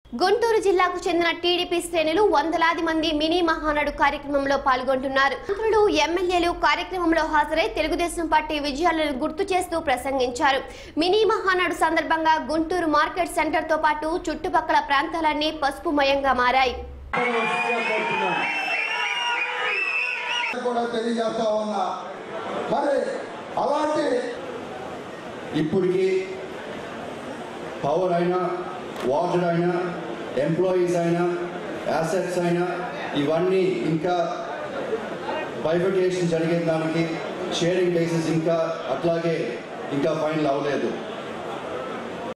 గుంటూరు జిల్లాకు చెందిన టీడీపీ శ్రేణులు వందలాది మంది మినీ మహానాడు కార్యక్రమంలో పాల్గొంటున్నారు మంత్రులు ఎమ్మెల్యేలు కార్యక్రమంలో హాజరై తెలుగుదేశం పార్టీ విజయాలను గుర్తు చేస్తూ ప్రసంగించారు మినీ మహానాడు సందర్భంగా గుంటూరు మార్కెట్ సెంటర్ తో పాటు చుట్టుపక్కల ప్రాంతాలన్నీ పసుపుమయంగా మారాయి కూడా తెలియజేస్తా ఉన్నా మరి అలాంటి ఇప్పటికి పవర్ అయినా వాటర్ అయినా ఎంప్లాయీస్ అయినా యాసెట్స్ అయినా ఇవన్నీ ఇంకా బైఫికేషన్ జరిగే దానికి షేరింగ్ బేసిస్ ఇంకా అట్లాగే ఇంకా ఫైనల్ అవ్వలేదు